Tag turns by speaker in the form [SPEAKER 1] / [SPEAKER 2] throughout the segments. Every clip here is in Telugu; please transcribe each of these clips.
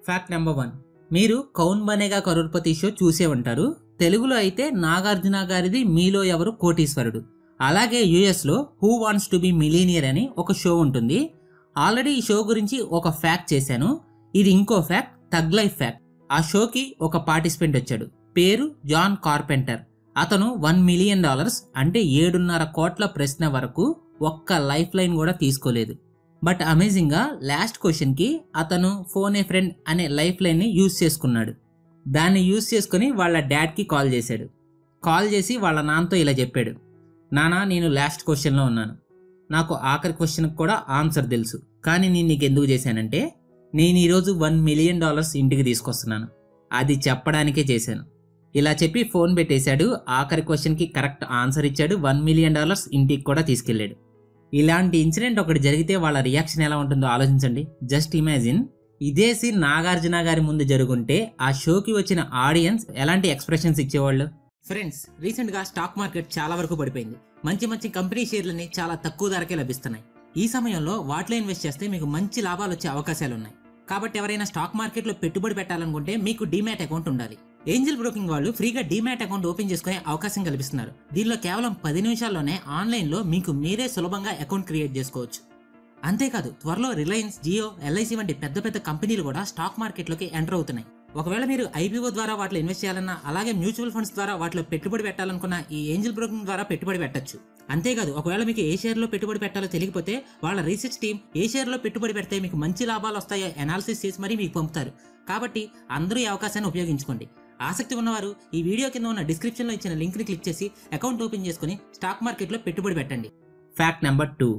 [SPEAKER 1] ఫ్యాక్ట్ నెంబర్ వన్ మీరు కౌన్ బనేగా కరోడ్పతి షో చూసే ఉంటారు తెలుగులో అయితే నాగార్జున గారిది మీలో ఎవరు కోటీశ్వరుడు అలాగే యుఎస్లో who wants to be millionaire అని ఒక షో ఉంటుంది ఆల్రెడీ ఈ షో గురించి ఒక ఫ్యాక్ట్ చేశాను ఇది ఇంకో ఫ్యాక్ట్ తగ్ లైఫ్ ఫ్యాక్ట్ ఆ షోకి ఒక పార్టిసిపెంట్ వచ్చాడు పేరు జాన్ కార్పెంటర్ అతను వన్ మిలియన్ డాలర్స్ అంటే ఏడున్నర కోట్ల ప్రశ్న వరకు ఒక్క లైఫ్ లైన్ కూడా తీసుకోలేదు బట్ అమేజింగ్గా లాస్ట్ క్వశ్చన్కి అతను ఫోన్ ఏ ఫ్రెండ్ అనే లైఫ్ లైన్ని యూజ్ చేసుకున్నాడు దాన్ని యూజ్ చేసుకుని వాళ్ళ డాడ్కి కాల్ చేశాడు కాల్ చేసి వాళ్ళ నాన్నతో ఇలా చెప్పాడు నానా నేను లాస్ట్ క్వశ్చన్లో ఉన్నాను నాకు ఆఖరి క్వశ్చన్కి కూడా ఆన్సర్ తెలుసు కానీ నేను నీకు ఎందుకు చేశానంటే నేను ఈరోజు వన్ మిలియన్ డాలర్స్ ఇంటికి తీసుకొస్తున్నాను అది చెప్పడానికే చేశాను ఇలా చెప్పి ఫోన్ పెట్టేశాడు ఆఖరి క్వశ్చన్కి కరెక్ట్ ఆన్సర్ ఇచ్చాడు వన్ మిలియన్ డాలర్స్ ఇంటికి కూడా తీసుకెళ్ళాడు ఇలాంటి ఇన్సిడెంట్ ఒకటి జరిగితే వాళ్ళ రియాక్షన్ ఎలా ఉంటుందో ఆలోచించండి జస్ట్ ఇమాజిన్ ఇదే సీన్ నాగార్జున గారి ముందు జరుగుంటే ఆ షోకి వచ్చిన ఆడియన్స్ ఎలాంటి ఎక్స్ప్రెషన్స్ ఇచ్చేవాళ్ళు ఫ్రెండ్స్ రీసెంట్ గా స్టాక్ మార్కెట్ చాలా వరకు పడిపోయింది మంచి మంచి కంపెనీ షేర్లని చాలా తక్కువ ధరకే లభిస్తున్నాయి ఈ సమయంలో వాటిలో ఇన్వెస్ట్ చేస్తే మీకు మంచి లాభాలు వచ్చే అవకాశాలు ఉన్నాయి కాబట్టి ఎవరైనా స్టాక్ మార్కెట్లో పెట్టుబడి పెట్టాలనుకుంటే మీకు డీమ్యాట్ అకౌంట్ ఉండాలి ఏంజిల్ బ్రోకింగ్ వాళ్ళు ఫ్రీగా డీమ్యాట్ అకౌంట్ ఓపెన్ చేసుకునే అవకాశం కల్పిస్తున్నారు దీనిలో కేవలం పది నిమిషాల్లోనే ఆన్లైన్లో మీకు మీరే సులభంగా అకౌంట్ క్రియేట్ చేసుకోవచ్చు అంతేకాదు త్వరలో రిలయన్స్ జియో ఎల్ఐసి వంటి పెద్ద పెద్ద కంపెనీలు కూడా స్టాక్ మార్కెట్లోకి ఎంటర్ అవుతున్నాయి ఒకవేళ మీరు ఐపీఓ ద్వారా వాటిలో ఇన్వెస్ట్ చేయాలన్నా అలాగే మ్యూచువల్ ఫండ్స్ ద్వారా వాటిలో పెట్టుబడి పెట్టాలనుకున్న ఈ ఏంజిల్ బ్రోకింగ్ ద్వారా పెట్టుబడి పెట్టచ్చు అంతేకాదు ఒకవేళ మీకు ఏ షేర్లో పెట్టుబడి పెట్టాలో తెలియకపోతే వాళ్ళ రీసెర్చ్ టీం ఏ షేర్లో పెట్టుబడి పెడితే మీకు మంచి లాభాలు వస్తాయో అనాలిసిస్ చేసి మరీ మీకు పంపుతారు కాబట్టి అందరూ ఈ అవకాశాన్ని ఉపయోగించుకోండి ఆసక్తి ఉన్నవారు ఈ వీడియో కింద ఉన్న డిస్క్రిప్షన్లో ఇచ్చిన లింక్ని క్లిక్ చేసి అకౌంట్ ఓపెన్ చేసుకుని స్టాక్ మార్కెట్లో పెట్టుబడి పెట్టండి ఫ్యాక్ట్ నెంబర్ టూ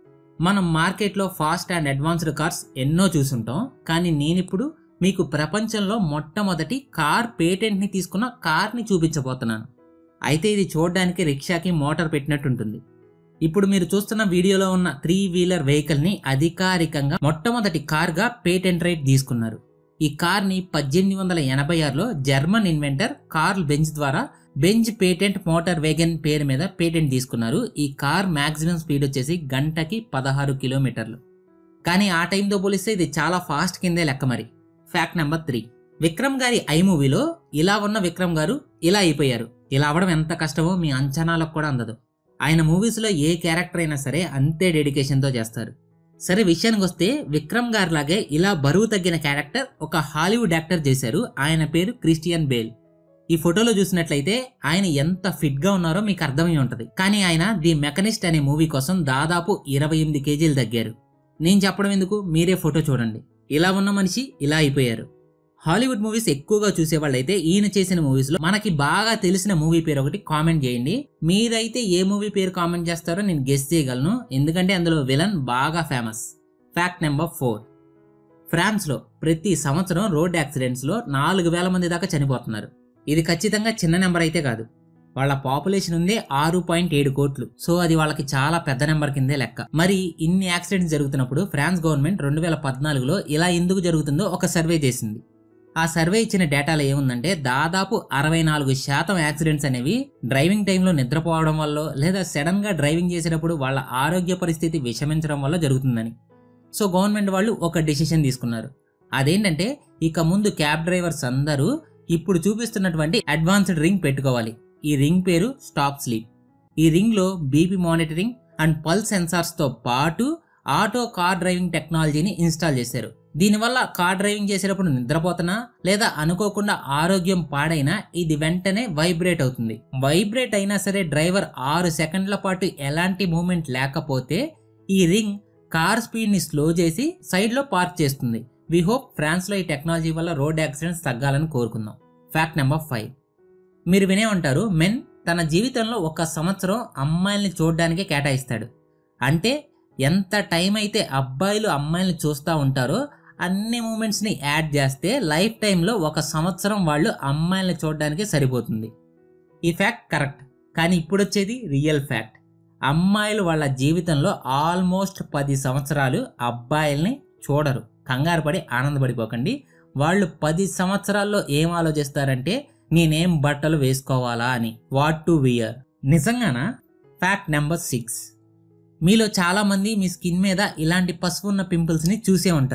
[SPEAKER 1] మనం మార్కెట్లో ఫాస్ట్ అండ్ అడ్వాన్స్డ్ కార్స్ ఎన్నో చూసుంటాం కానీ నేనిప్పుడు మీకు ప్రపంచంలో మొట్టమొదటి కార్ పేటెంట్ని తీసుకున్న కార్ని చూపించబోతున్నాను అయితే ఇది చూడడానికి రిక్షాకి మోటార్ పెట్టినట్టుంటుంది ఇప్పుడు మీరు చూస్తున్న వీడియోలో ఉన్న త్రీ వీలర్ వెహికల్ని అధికారికంగా మొట్టమొదటి కార్గా పేటెంట్ రైట్ తీసుకున్నారు ఈ కార్ని పద్దెనిమిది వందల ఎనభై ఆరులో జర్మన్ ఇన్వెంటర్ కార్ల్ బెంజ్ ద్వారా బెంజ్ పేటెంట్ మోటార్ వేగన్ పేరు మీద పేటెంట్ తీసుకున్నారు ఈ కార్ మాక్సిమం స్పీడ్ వచ్చేసి గంటకి పదహారు కిలోమీటర్లు కానీ ఆ టైంతో పోలిస్తే ఇది చాలా ఫాస్ట్ కిందే లెక్క మరి ఫ్యాక్ట్ నెంబర్ త్రీ విక్రమ్ గారి ఐ మూవీలో ఇలా ఉన్న విక్రమ్ గారు ఇలా అయిపోయారు ఇలా అవ్వడం ఎంత కష్టమో మీ అంచనాలకు కూడా అందదు ఆయన మూవీస్లో ఏ క్యారెక్టర్ అయినా సరే అంతే డెడికేషన్తో చేస్తారు సరే విషయానికి వస్తే విక్రమ్ గారి లాగే ఇలా బరువు తగ్గిన క్యారెక్టర్ ఒక హాలీవుడ్ యాక్టర్ చేశారు ఆయన పేరు క్రిస్టియన్ బేల్ ఈ ఫోటోలో చూసినట్లయితే ఆయన ఎంత ఫిట్ గా ఉన్నారో మీకు అర్థమై ఉంటది కానీ ఆయన ది మెకనిస్ట్ అనే మూవీ కోసం దాదాపు ఇరవై ఎనిమిది కేజీలు తగ్గారు నేను చెప్పడం ఎందుకు మీరే ఫోటో చూడండి ఇలా ఉన్న మనిషి ఇలా అయిపోయారు హాలీవుడ్ మూవీస్ ఎక్కువగా చూసేవాళ్ళైతే ఈయన చేసిన మూవీస్ లో మనకి బాగా తెలిసిన మూవీ పేరు ఒకటి కామెంట్ చేయండి మీరైతే ఏ మూవీ పేరు కామెంట్ చేస్తారో నేను గెస్ చేయగలను ఎందుకంటే అందులో విలన్ బాగా ఫేమస్ ఫ్యాక్ట్ నెంబర్ ఫోర్ ఫ్రాన్స్లో ప్రతి సంవత్సరం రోడ్ యాక్సిడెంట్స్లో నాలుగు వేల మంది దాకా చనిపోతున్నారు ఇది ఖచ్చితంగా చిన్న నెంబర్ అయితే కాదు వాళ్ళ పాపులేషన్ ఉంది ఆరు పాయింట్ ఏడు కోట్లు సో అది వాళ్ళకి చాలా పెద్ద నెంబర్ కిందే లెక్క మరి ఇన్ని యాక్సిడెంట్స్ జరుగుతున్నప్పుడు ఫ్రాన్స్ గవర్నమెంట్ రెండు వేల పద్నాలుగులో ఇలా ఎందుకు జరుగుతుందో ఒక సర్వే చేసింది ఆ సర్వే ఇచ్చిన డేటాలో ఏముందంటే దాదాపు అరవై నాలుగు శాతం యాక్సిడెంట్స్ అనేవి డ్రైవింగ్ టైంలో నిద్రపోవడం వల్ల లేదా సడన్ గా డ్రైవింగ్ చేసేటప్పుడు వాళ్ళ ఆరోగ్య పరిస్థితి విషమించడం వల్ల జరుగుతుందని సో గవర్నమెంట్ వాళ్ళు ఒక డెసిషన్ తీసుకున్నారు అదేంటంటే ఇక ముందు క్యాబ్ డ్రైవర్స్ అందరూ ఇప్పుడు చూపిస్తున్నటువంటి అడ్వాన్స్డ్ రింగ్ పెట్టుకోవాలి ఈ రింగ్ పేరు స్టాప్ స్లీప్ ఈ రింగ్ లో BP monitoring and pulse sensors తో పాటు ఆటో కార్ డ్రైవింగ్ టెక్నాలజీని ఇన్స్టాల్ చేశారు దీనివల్ల కార్ డ్రైవింగ్ చేసేటప్పుడు నిద్రపోతున్నా లేదా అనుకోకుండా ఆరోగ్యం పాడైనా ఇది వెంటనే వైబ్రేట్ అవుతుంది వైబ్రేట్ అయినా సరే డ్రైవర్ ఆరు సెకండ్ల పాటు ఎలాంటి మూమెంట్ లేకపోతే ఈ రింగ్ కార్ స్పీడ్ ని స్లో చేసి సైడ్ లో పార్క్ చేస్తుంది వి హోప్ ఫ్రాన్స్ లో ఈ టెక్నాలజీ వల్ల రోడ్ యాక్సిడెంట్స్ తగ్గాలని కోరుకుందాం ఫ్యాక్ట్ నెంబర్ ఫైవ్ మీరు వినే ఉంటారు మెన్ తన జీవితంలో ఒక సంవత్సరం అమ్మాయిల్ని చూడడానికే కేటాయిస్తాడు అంటే ఎంత టైం అయితే అబ్బాయిలు అమ్మాయిల్ని చూస్తూ ఉంటారో అన్ని మూమెంట్స్ని యాడ్ చేస్తే లైఫ్ టైంలో ఒక సంవత్సరం వాళ్ళు అమ్మాయిల్ని చూడడానికి సరిపోతుంది ఈ ఫ్యాక్ట్ కరెక్ట్ కానీ ఇప్పుడు వచ్చేది రియల్ ఫ్యాక్ట్ అమ్మాయిలు వాళ్ళ జీవితంలో ఆల్మోస్ట్ పది సంవత్సరాలు అబ్బాయిల్ని చూడరు కంగారు పడి ఆనందపడిపోకండి వాళ్ళు పది సంవత్సరాల్లో ఏం ఆలోచిస్తారంటే నేనేం బట్టలు వేసుకోవాలా అని వాట్ టు వియర్ నిజంగానా ఫ్యాక్ట్ నెంబర్ సిక్స్ మీలో చాలామంది మీ స్కిన్ మీద ఇలాంటి పసుపు ఉన్న పింపుల్స్ని చూసే ఉంటారు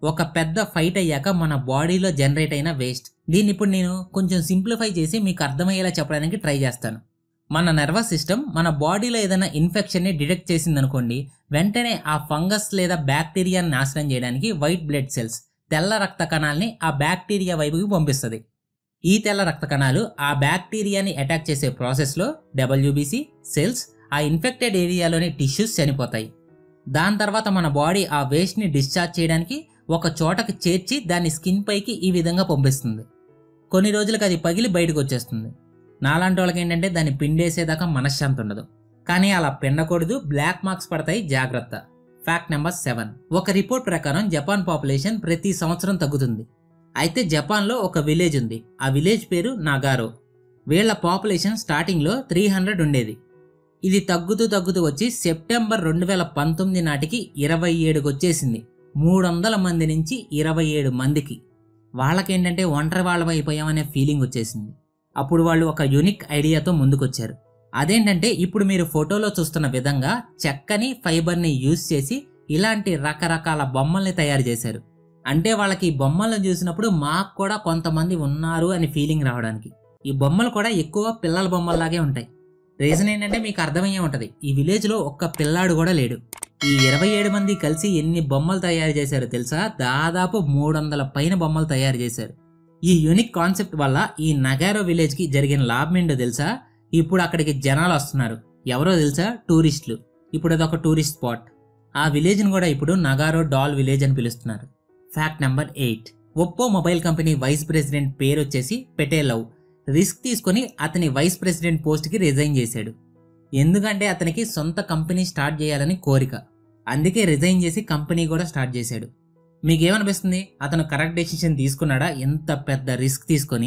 [SPEAKER 1] ఒక పెద్ద ఫైట్ అయ్యాక మన బాడీలో జనరేట్ అయిన వేస్ట్ దీన్ని ఇప్పుడు నేను కొంచెం సింప్లిఫై చేసి మీకు అర్థమయ్యేలా చెప్పడానికి ట్రై చేస్తాను మన నర్వస్ సిస్టమ్ మన బాడీలో ఏదైనా ఇన్ఫెక్షన్ని డిటెక్ట్ చేసిందనుకోండి వెంటనే ఆ ఫంగస్ లేదా బ్యాక్టీరియాని నాశనం చేయడానికి వైట్ బ్లడ్ సెల్స్ తెల్ల రక్త కణాల్ని ఆ బ్యాక్టీరియా వైపుకి పంపిస్తుంది ఈ తెల్ల రక్త కణాలు ఆ బ్యాక్టీరియాని అటాక్ చేసే ప్రాసెస్లో డబ్ల్యూబీసీ సెల్స్ ఆ ఇన్ఫెక్టెడ్ ఏరియాలోని టిష్యూస్ చనిపోతాయి దాని తర్వాత మన బాడీ ఆ వేస్ట్ని డిశ్చార్జ్ చేయడానికి ఒక చోటకి చేర్చి దాన్ని స్కిన్ పైకి ఈ విధంగా పంపిస్తుంది కొన్ని రోజులకు అది పగిలి బయటకు వచ్చేస్తుంది నాలాంటి వాళ్ళకి ఏంటంటే దాన్ని పిండేసేదాకా మనశ్శాంతి ఉండదు కానీ అలా పిండకూడదు బ్లాక్ మార్క్స్ పడతాయి జాగ్రత్త ఫ్యాక్ట్ నెంబర్ సెవెన్ ఒక రిపోర్ట్ ప్రకారం జపాన్ పాపులేషన్ ప్రతి సంవత్సరం తగ్గుతుంది అయితే జపాన్లో ఒక విలేజ్ ఉంది ఆ విలేజ్ పేరు నాగారో వీళ్ళ పాపులేషన్ స్టార్టింగ్లో త్రీ హండ్రెడ్ ఉండేది ఇది తగ్గుతూ తగ్గుతూ వచ్చి సెప్టెంబర్ రెండు వేల పంతొమ్మిది నాటికి ఇరవై ఏడుకి వచ్చేసింది మూడు వందల మంది నుంచి ఇరవై ఏడు మందికి వాళ్ళకేంటంటే ఒంటరి వాళ్ళమైపోయామనే ఫీలింగ్ వచ్చేసింది అప్పుడు వాళ్ళు ఒక యునిక్ ఐడియాతో ముందుకొచ్చారు అదేంటంటే ఇప్పుడు మీరు ఫోటోలో చూస్తున్న విధంగా చెక్కని ఫైబర్ని యూజ్ చేసి ఇలాంటి రకరకాల బొమ్మల్ని తయారు చేశారు అంటే వాళ్ళకి ఈ బొమ్మలను చూసినప్పుడు మాకు కూడా కొంతమంది ఉన్నారు అని ఫీలింగ్ రావడానికి ఈ బొమ్మలు కూడా ఎక్కువ పిల్లల బొమ్మల్లాగే ఉంటాయి రీజన్ ఏంటంటే మీకు అర్థమయ్యే ఉంటుంది ఈ విలేజ్లో ఒక్క పిల్లాడు కూడా లేడు ఈ ఇరవై ఏడు మంది కలిసి ఎన్ని బొమ్మలు తయారు చేశారో తెలుసా దాదాపు మూడు వందల పైన బొమ్మలు తయారు చేశారు ఈ యూనిక్ కాన్సెప్ట్ వల్ల ఈ నగారో విలేజ్కి జరిగిన లాభం ఏంటో తెలుసా ఇప్పుడు అక్కడికి జనాలు వస్తున్నారు ఎవరో తెలుసా టూరిస్టులు ఇప్పుడు అదొక టూరిస్ట్ స్పాట్ ఆ విలేజ్ని కూడా ఇప్పుడు నగారో డాల్ విలేజ్ అని పిలుస్తున్నారు fact number eight Oppo mobile company vice president పేరు వచ్చేసి పెటేలవ్ రిస్క్ తీసుకొని అతని వైస్ ప్రెసిడెంట్ పోస్ట్కి రిజైన్ చేశాడు ఎందుకంటే అతనికి సొంత కంపెనీ స్టార్ట్ చేయాలని కోరిక అందుకే రిజైన్ చేసి కంపెనీ కూడా స్టార్ట్ చేశాడు మీకేమనిపిస్తుంది అతను కరెక్ట్ డెసిషన్ తీసుకున్నాడా ఎంత పెద్ద రిస్క్ తీసుకొని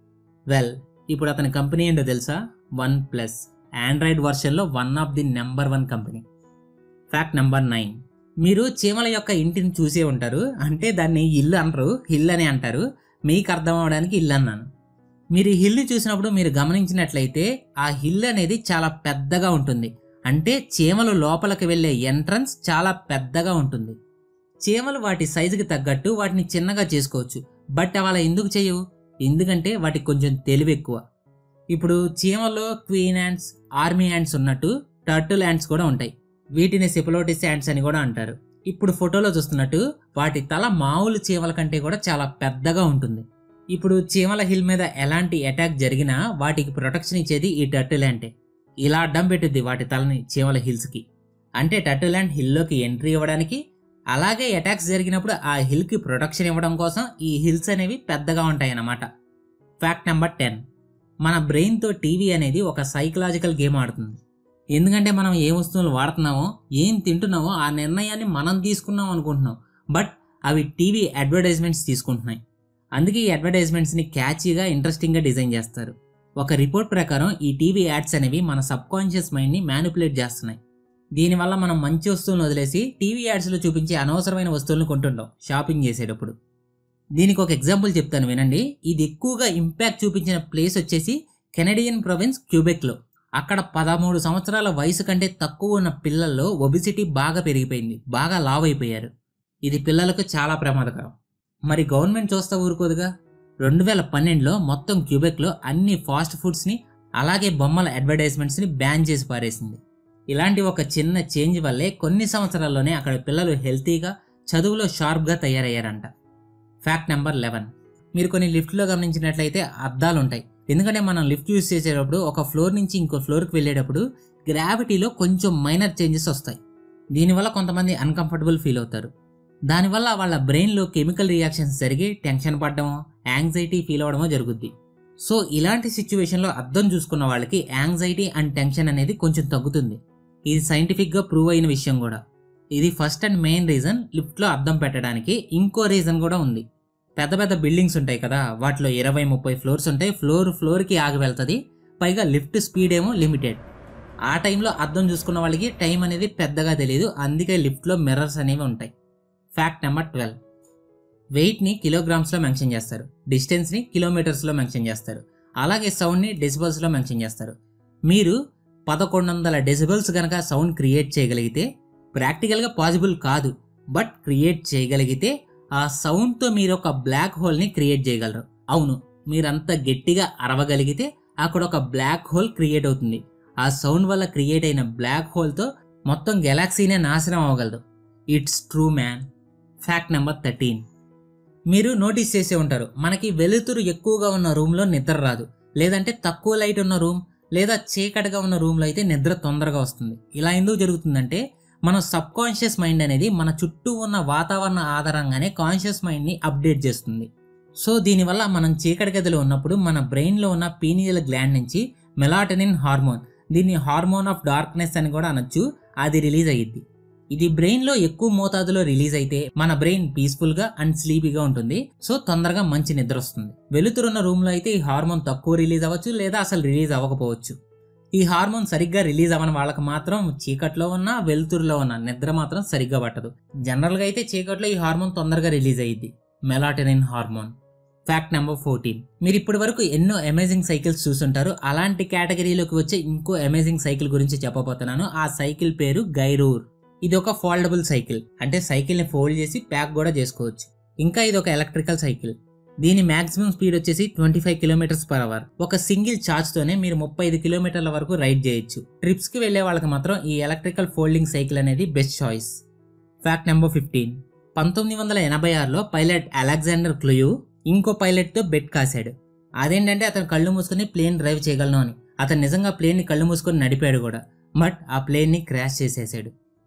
[SPEAKER 1] వెల్ ఇప్పుడు అతని కంపెనీ ఏంటో తెలుసా వన్ ప్లస్ ఆండ్రాయిడ్ వర్షన్లో one of the number one company fact number nine మీరు చీమల యొక్క ఇంటిని చూసే ఉంటారు అంటే దాన్ని ఇల్లు అనరు హిల్ అని అంటారు మీకు అర్థం అవడానికి ఇల్లు అన్నాను మీరు ఈ హిల్ చూసినప్పుడు మీరు గమనించినట్లయితే ఆ హిల్ అనేది చాలా పెద్దగా ఉంటుంది అంటే చీమలు లోపలికి వెళ్ళే ఎంట్రన్స్ చాలా పెద్దగా ఉంటుంది చీమలు వాటి సైజుకి తగ్గట్టు వాటిని చిన్నగా చేసుకోవచ్చు బట్ అవి అలా ఎందుకు చేయవు ఎందుకంటే వాటికి కొంచెం తెలివి ఎక్కువ ఇప్పుడు చీమలో క్వీన్ యాండ్స్ ఆర్మీ యాండ్స్ ఉన్నట్టు టర్టిల్ యాండ్స్ కూడా ఉంటాయి వీటిని సిపలోటిస్ యాండ్స్ అని కూడా అంటారు ఇప్పుడు ఫోటోలో చూస్తున్నట్టు వాటి తల మామూలు చీమల కంటే కూడా చాలా పెద్దగా ఉంటుంది ఇప్పుడు చీమల హిల్ మీద ఎలాంటి అటాక్ జరిగినా వాటికి ప్రొటెక్షన్ ఇచ్చేది ఈ టర్టిల్ యాంటే ఇలా అడ్డం పెట్టుద్ది వాటి తలని చీమల హిల్స్కి అంటే టర్టిల్ యాండ్ హిల్లోకి ఎంట్రీ ఇవ్వడానికి అలాగే అటాక్స్ జరిగినప్పుడు ఆ హిల్కి ప్రొటెక్షన్ ఇవ్వడం కోసం ఈ హిల్స్ అనేవి పెద్దగా ఉంటాయి అన్నమాట ఫ్యాక్ట్ నెంబర్ టెన్ మన బ్రెయిన్తో టీవీ అనేది ఒక సైకలాజికల్ గేమ్ ఆడుతుంది ఎందుకంటే మనం ఏ వస్తువులు వాడుతున్నామో ఏం తింటున్నామో ఆ నిర్ణయాన్ని మనం తీసుకున్నాం అనుకుంటున్నాం బట్ అవి టీవీ అడ్వర్టైజ్మెంట్స్ తీసుకుంటున్నాయి అందుకే ఈ అడ్వర్టైజ్మెంట్స్ని క్యాచీగా ఇంట్రెస్టింగ్గా డిజైన్ చేస్తారు ఒక రిపోర్ట్ ప్రకారం ఈ టీవీ యాడ్స్ అనేవి మన సబ్ కాన్షియస్ మైండ్ని మ్యానిపులేట్ చేస్తున్నాయి దీనివల్ల మనం మంచి వస్తువులను వదిలేసి టీవీ యాడ్స్లో చూపించే అనవసరమైన వస్తువులను కొంటుంటాం షాపింగ్ చేసేటప్పుడు దీనికి ఒక ఎగ్జాంపుల్ చెప్తాను వినండి ఇది ఎక్కువగా ఇంపాక్ట్ చూపించిన ప్లేస్ వచ్చేసి కెనడియన్ ప్రొవిన్స్ క్యూబెక్లో అక్కడ పదమూడు సంవత్సరాల వయసు కంటే తక్కువ ఉన్న పిల్లల్లో ఒబిసిటీ బాగా పెరిగిపోయింది బాగా లావ్ అయిపోయారు ఇది పిల్లలకు చాలా ప్రమాదకరం మరి గవర్నమెంట్ చూస్తా ఊరుకోదుగా రెండు వేల పన్నెండులో మొత్తం క్యూబెక్లో అన్ని ఫాస్ట్ ఫుడ్స్ని అలాగే బొమ్మల అడ్వర్టైజ్మెంట్స్ని బ్యాన్ చేసి పారేసింది ఇలాంటి ఒక చిన్న చేంజ్ వల్లే కొన్ని సంవత్సరాల్లోనే అక్కడ పిల్లలు హెల్తీగా చదువులో షార్ప్గా తయారయ్యారంట ఫ్యాక్ట్ నెంబర్ లెవెన్ మీరు కొన్ని లిఫ్ట్లో గమనించినట్లయితే అద్దాలు ఉంటాయి ఎందుకంటే మనం లిఫ్ట్ యూస్ చేసేటప్పుడు ఒక ఫ్లోర్ నుంచి ఇంకో ఫ్లోర్కి వెళ్ళేటప్పుడు గ్రావిటీలో కొంచెం మైనర్ చేంజెస్ వస్తాయి దీనివల్ల కొంతమంది అన్కంఫర్టబుల్ ఫీల్ అవుతారు దానివల్ల వాళ్ళ బ్రెయిన్లో కెమికల్ రియాక్షన్స్ జరిగి టెన్షన్ పడడమో యాంగ్జైటీ ఫీల్ అవ్వడమో జరుగుద్ది సో ఇలాంటి సిచ్యువేషన్లో అర్థం చూసుకున్న వాళ్ళకి యాంగ్జైటీ అండ్ టెన్షన్ అనేది కొంచెం తగ్గుతుంది ఇది సైంటిఫిక్గా ప్రూవ్ అయిన విషయం కూడా ఇది ఫస్ట్ అండ్ మెయిన్ రీజన్ లిఫ్ట్లో అద్దం పెట్టడానికి ఇంకో రీజన్ కూడా ఉంది పెద్ద పెద్ద బిల్డింగ్స్ ఉంటాయి కదా వాటిలో ఇరవై ముప్పై ఫ్లోర్స్ ఉంటాయి ఫ్లోర్ ఫ్లోర్కి ఆగి వెళ్తుంది పైగా లిఫ్ట్ స్పీడ్ ఏమో లిమిటెడ్ ఆ టైంలో అద్దం చూసుకున్న వాళ్ళకి టైం అనేది పెద్దగా తెలియదు అందుకే లిఫ్ట్లో మిర్రర్స్ అనేవి ఉంటాయి ఫ్యాక్ట్ నెంబర్ ట్వెల్వ్ వెయిట్ని కిలోగ్రామ్స్లో మెన్షన్ చేస్తారు డిస్టెన్స్ని కిలోమీటర్స్లో మెన్షన్ చేస్తారు అలాగే సౌండ్ని డెసిబల్స్లో మెన్షన్ చేస్తారు మీరు పదకొండు వందల డెసిబల్స్ కనుక సౌండ్ క్రియేట్ చేయగలిగితే ప్రాక్టికల్గా పాసిబుల్ కాదు బట్ క్రియేట్ చేయగలిగితే ఆ సౌండ్తో మీరు ఒక బ్లాక్ హోల్ని క్రియేట్ చేయగలరు అవును మీరంత గట్టిగా అరవగలిగితే అక్కడ ఒక బ్లాక్ హోల్ క్రియేట్ అవుతుంది ఆ సౌండ్ వల్ల క్రియేట్ అయిన బ్లాక్ హోల్తో మొత్తం గెలాక్సీనే నాశనం అవ్వగలదు it's true man fact number thirteen మీరు నోటీస్ చేసే ఉంటారు మనకి వెలుతురు ఎక్కువగా ఉన్న రూమ్లో నిద్ర రాదు లేదంటే తక్కువ లైట్ ఉన్న రూమ్ లేదా చీకటిగా ఉన్న రూమ్లో అయితే నిద్ర తొందరగా వస్తుంది ఇలా ఎందుకు జరుగుతుందంటే మన సబ్ కాన్షియస్ మైండ్ అనేది మన చుట్టూ ఉన్న వాతావరణ ఆధారంగానే కాన్షియస్ మైండ్ని అప్డేట్ చేస్తుంది సో దీనివల్ల మనం చీకటి గదిలో ఉన్నప్పుడు మన బ్రెయిన్లో ఉన్న పీనియల్ గ్లాండ్ నుంచి మెలాటనిన్ హార్మోన్ దీన్ని హార్మోన్ ఆఫ్ డార్క్నెస్ అని కూడా అనొచ్చు అది రిలీజ్ అయ్యిద్ది ఇది బ్రెయిన్లో ఎక్కువ మోతాదులో రిలీజ్ అయితే మన బ్రెయిన్ పీస్ఫుల్గా అండ్ స్లీపీగా ఉంటుంది సో తొందరగా మంచి నిద్ర వస్తుంది వెలుతురున్న రూమ్లో అయితే ఈ హార్మోన్ తక్కువ రిలీజ్ అవ్వచ్చు లేదా అసలు రిలీజ్ అవ్వకపోవచ్చు ఈ హార్మోన్ సరిగ్గా రిలీజ్ అవ్వని వాళ్ళకి మాత్రం చీకట్లో ఉన్న వెలుతురులో ఉన్న నిద్ర మాత్రం సరిగ్గా పట్టదు జనరల్గా అయితే చీకట్లో ఈ హార్మోన్ తొందరగా రిలీజ్ అయ్యిద్ది melatonin hormone fact number fourteen మీరు ఇప్పటి వరకు ఎన్నో అమేజింగ్ సైకిల్స్ చూసుంటారు అలాంటి కేటగిరీలోకి వచ్చే ఇంకో అమేజింగ్ సైకిల్ గురించి చెప్పబోతున్నాను ఆ సైకిల్ పేరు గైరూర్ ఇది ఒక ఫోల్డబుల్ సైకిల్ అంటే సైకిల్ని ఫోల్డ్ చేసి ప్యాక్ కూడా చేసుకోవచ్చు ఇంకా ఇది ఒక ఎలక్ట్రికల్ సైకిల్ దీని మాక్సిమం స్పీడ్ వచ్చేసి twenty five kilometres per hour ఒక సింగిల్ ఛార్జ్తోనే మీరు ముప్పై ఐదు కిలోమీటర్ల వరకు రైడ్ చేయొచ్చు ట్రిప్స్కి వెళ్లే వాళ్ళకి మాత్రం ఈ ఎలక్ట్రికల్ ఫోల్డింగ్ సైకిల్ అనేది best choice fact number fifteen పంతొమ్మిది వందల ఎనభై ఆరులో పైలట్ అలెగ్జాండర్ క్లూయు ఇంకో పైలట్తో బెట్ కాశాడు అదేంటంటే అతను కళ్ళు మూసుకొని ప్లేన్ డ్రైవ్ చేయగలను అని అతను నిజంగా ప్లేన్ని కళ్ళు మూసుకొని నడిపాడు కూడా బట్ ఆ ప్లేన్ని క్రాష్ చేసేసాడు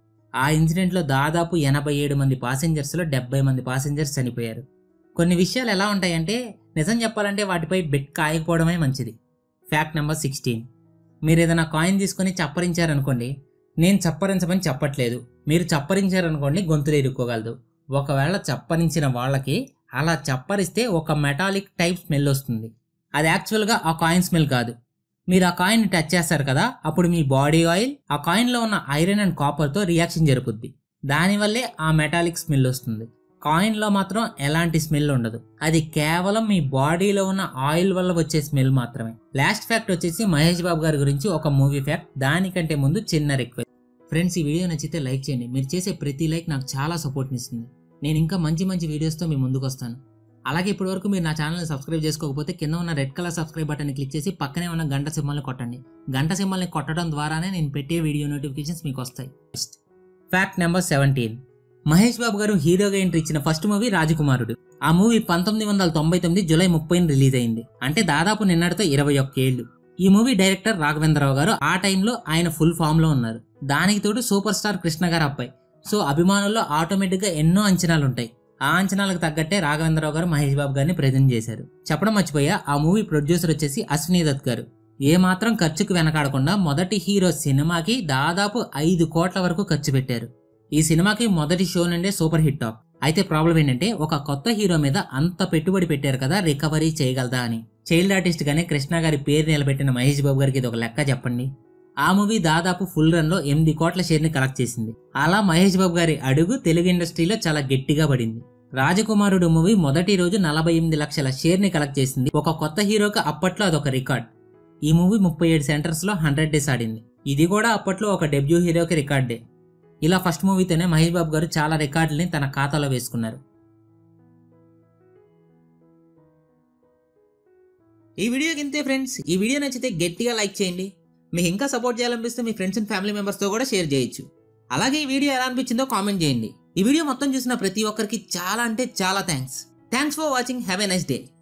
[SPEAKER 1] ఆ ఇన్సిడెంట్లో దాదాపు ఎనభై ఏడు మంది పాసెంజర్స్లో డెబ్బై మంది పాసెంజర్స్ చనిపోయారు కొన్ని విషయాలు ఎలా ఉంటాయంటే నిజం చెప్పాలంటే వాటిపై బెట్ కాయకపోవడమే మంచిది ఫ్యాక్ట్ నెంబర్ సిక్స్టీన్ మీరు ఏదైనా కాయిన్ తీసుకొని చప్పరించారనుకోండి నేను చప్పరించమని చెప్పట్లేదు మీరు చప్పరించారనుకోండి గొంతులు ఇరుక్కోగలదు ఒకవేళ చప్పరించిన వాళ్ళకి అలా చప్పరిస్తే ఒక మెటాలిక్ టైప్ స్మెల్ వస్తుంది అది యాక్చువల్గా ఆ కాయిన్ స్మెల్ కాదు మీరు ఆ కాయిన్ టచ్ చేస్తారు కదా అప్పుడు మీ బాడీ ఆయిల్ ఆ కాయిన్లో ఉన్న ఐరన్ అండ్ కాపర్తో రియాక్షన్ జరుపుద్ది దానివల్లే ఆ మెటాలిక్ స్మెల్ వస్తుంది కాయిన్లో మాత్రం ఎలాంటి స్మెల్ ఉండదు అది కేవలం మీ బాడీలో ఉన్న ఆయిల్ వల్ల వచ్చే స్మెల్ మాత్రమే లాస్ట్ ఫ్యాక్ట్ వచ్చేసి మహేష్ బాబు గారి గురించి ఒక మూవీ ఫ్యాక్ట్ దానికంటే ముందు చిన్న రిక్వెస్ట్ ఫ్రెండ్స్ ఈ వీడియో నచ్చితే లైక్ చేయండి మీరు చేసే ప్రతి లైక్ నాకు చాలా సపోర్ట్ని ఇస్తుంది నేను ఇంకా మంచి మంచి వీడియోస్తో మీ ముందుకు వస్తాను అలాగే ఇప్పటి వరకు మీరు నా ఛానల్ని సబ్స్క్రైబ్ చేసుకోకపోతే కింద ఉన్న red colour subscribe button click చేసి పక్కనే ఉన్న గంట సింబల్ని కొట్టండి గంట సింబల్ని కొట్టడం ద్వారానే నేను పెట్టే వీడియో నోటిఫికేషన్స్ మీకు వస్తాయి fact number seventeen Mahesh Babu garu హీరోగా ఎంట్రీ ఇచ్చిన ఫస్ట్ మూవీ రాజకుమారుడు ఆ మూవీ పంతొమ్మిది వందల తొంభై తొమ్మిది జూలై ముప్పై రిలీజ్ అయింది అంటే దాదాపు నిన్నటితో ఇరవై ఒక్క ఏళ్ళు ఈ మూవీ డైరెక్టర్ రాఘవేంద్రరావు గారు ఆ టైంలో ఆయన ఫుల్ ఫామ్ లో ఉన్నారు దానికి తోడు సూపర్ స్టార్ కృష్ణ గారు అబ్బాయి సో అభిమానుల్లో ఆటోమేటిక్ గా ఎన్నో అంచనాలు ఉంటాయి ఆ అంచనాలకు తగ్గట్టే రాఘవేంద్రరావు గారు మహేష్ బాబు గారిని ప్రజెంట్ చేశారు చెప్పడం మర్చిపోయా ఆ మూవీ ప్రొడ్యూసర్ వచ్చేసి అశ్విని దత్ గారు ఏ మాత్రం ఖర్చుకు వెనకాడకుండా మొదటి హీరో సినిమాకి దాదాపు ఐదు కోట్ల వరకు ఖర్చు పెట్టారు ఈ సినిమాకి మొదటి షో నుండే సూపర్ హిట్ టాక్ అయితే ప్రాబ్లం ఏంటంటే ఒక కొత్త హీరో మీద అంత పెట్టుబడి పెట్టారు కదా రికవరీ చేయగలదా అని చైల్డ్ ఆర్టిస్ట్ గానే కృష్ణ గారి పేరు నిలబెట్టిన మహేష్ బాబు గారికి ఇది ఒక లెక్క చెప్పండి ఆ మూవీ దాదాపు ఫుల్ రన్ లో ఎనిమిది కోట్ల షేర్ ని కలెక్ట్ చేసింది అలా మహేష్ బాబు గారి అడుగు తెలుగు ఇండస్ట్రీలో చాలా గట్టిగా పడింది రాజకుమారుడు మూవీ మొదటి రోజు నలభై ఎనిమిది లక్షల షేర్ ని కలెక్ట్ చేసింది ఒక కొత్త హీరోకి అప్పట్లో అదొక రికార్డ్ ఈ మూవీ ముప్పై ఏడు సెంటర్స్ లో హండ్రెడ్ డేస్ ఆడింది ఇది కూడా అప్పట్లో ఒక డెబ్యూ హీరోకి రికార్డే ఇలా ఫస్ట్ మూవీతోనే మహేష్ బాబు గారు చాలా రికార్డుల్ని తన ఖాతాలో వేసుకున్నారు ఈ వీడియోకి ఇంతే ఫ్రెండ్స్ ఈ వీడియో నచ్చితే గట్టిగా లైక్ చేయండి మీకు ఇంకా సపోర్ట్ చేయాలనిపిస్తే మీ ఫ్రెండ్స్ అండ్ ఫ్యామిలీ మెంబర్స్తో కూడా షేర్ చేయొచ్చు అలాగే ఈ వీడియో ఎలా అనిపించిందో కామెంట్ చేయండి ఈ వీడియో మొత్తం చూసిన ప్రతి ఒక్కరికి చాలా అంటే చాలా thanks thanks for watching have a nice day